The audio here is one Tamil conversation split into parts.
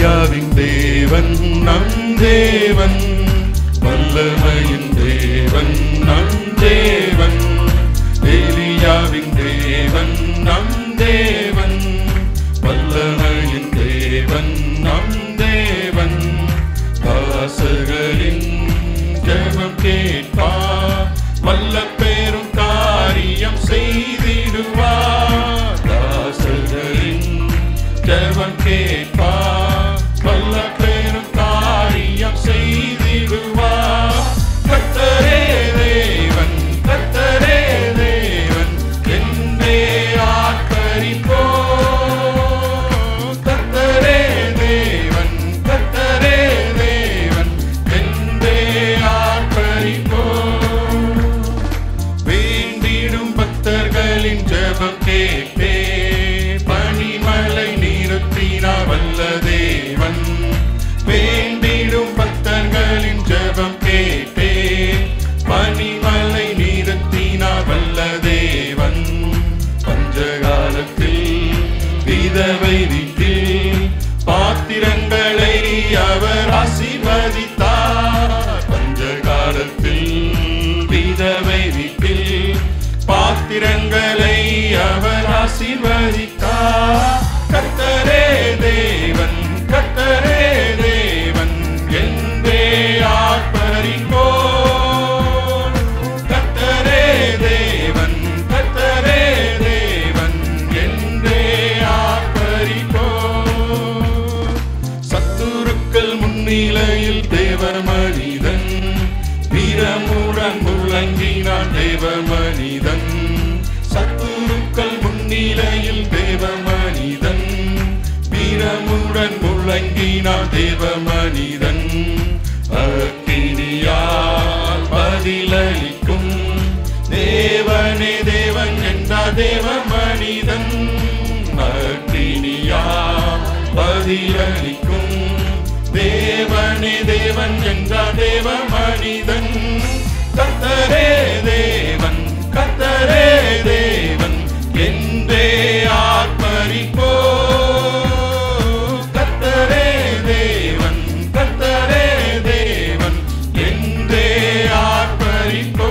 எலியாவின் தேவன் நம் தேவன் வல்லமையின் தேவன் நம் தேவன் எலியாவின் தேவன் நம் தேவன் வல்லமையின் தேவன் நம் தேவன் தாசர்களின் ஜெபம் கேட்பார் வல்ல பெரும் காரியம் செய்திடுவார் தாசர்களின் ஜெபம் கேட்பார் வல்ல பெரும் காரியம் செய்திடுவார் கர்த்தரே தேவன் கர்த்தரே தேவன் என்றே ஆர்ப்பரிப்போ கர்த்தரே தேவன் கர்த்தரே தேவன் என்றே ஆர்ப்பரிப்போ வேண்டிடும் பக்தர்களின் ஜெபம் கேட்பே பனிமலை நிறுத்தினா வல்ல தேவன் வேண்டிடும் பக்தர்களின் ஜெபம் கேட்பே பனிமலை நிறுத்தினா வல்ல தேவன் பஞ்சகாலத்தில் விதவை வீட்டில் பாத்திரங்களை அவர் ஆசீர்வதித்தார் பஞ்சகாலத்தில் விதவை வீட்டில் பாத்திரங்களை அவர் ஆசீர்வதித்தார் கர்த்தரே தேவன் கர்த்தரே தேவன் என்றே ஆர்ப்பரிப்போ கர்த்தரே தேவன் கர்த்தரே தேவன் என்றே ஆர்ப்பரிப்போ சத்துருக்கள் முன்னிலையில் தேவ மனிதன் வீரமுடன் முழங்கினான் தேவ மனிதன் சத்துருக்கள் முன்னிலையில் தேவ மனிதன் வீரமுடன் முழங்கினான் தேவ மனிதன் அக்கினியால் பதிலளிக்கும் தேவனே தேவன் என்றார் தேவ மனிதன் அக்கினியா பதிலளிக்கும் தேவனே தேவன் என்றார் தேவ மனிதன் கர்த்தரே தேவன் கர்த்தரே தேவன் என்றே ஆர்ப்பரிப்போ கர்த்தரே தேவன் கர்த்தரே தேவன் என்றே ஆர்ப்பரிப்போ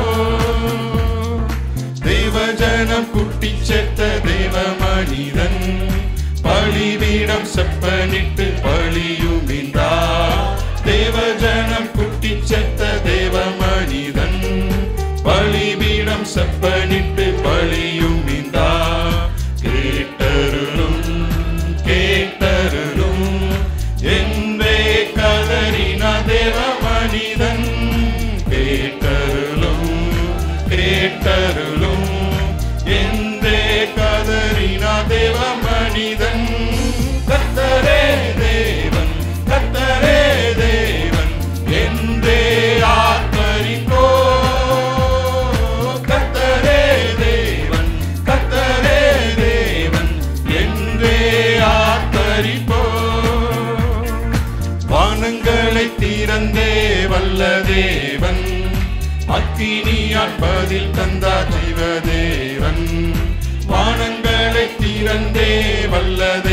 தேவஜனம் குட்டி செத்த தேவ மனிதன் பலிபீடம் செப்பனிட்டு பலியுமின்றா தேவஜனம் குட்டி செத்த தேவ மனிதன் பலிபீடம் செப்பனிட்டு பலியுமின்றா கேட்டருளும் கேட்டருளும் என்றே கதறின தேவ மனிதன் கேட்டருளும் கேட்டருளும் என்றே கதறின தேவ மனிதன் கர்த்தரே தேவன் கர்த்தரே தேவன் என்றே ஆர்ப்பரிப்போ கர்த்தரே தேவன் கர்த்தரே தேவன் என்றே ஆர்ப்பரிப்போ வானங்களை திறந்தே வல்ல தேவன் அக்கினியால் பதில் தந்தார் ஜீவதேவன் வானங்களை திறந்தே வல்ல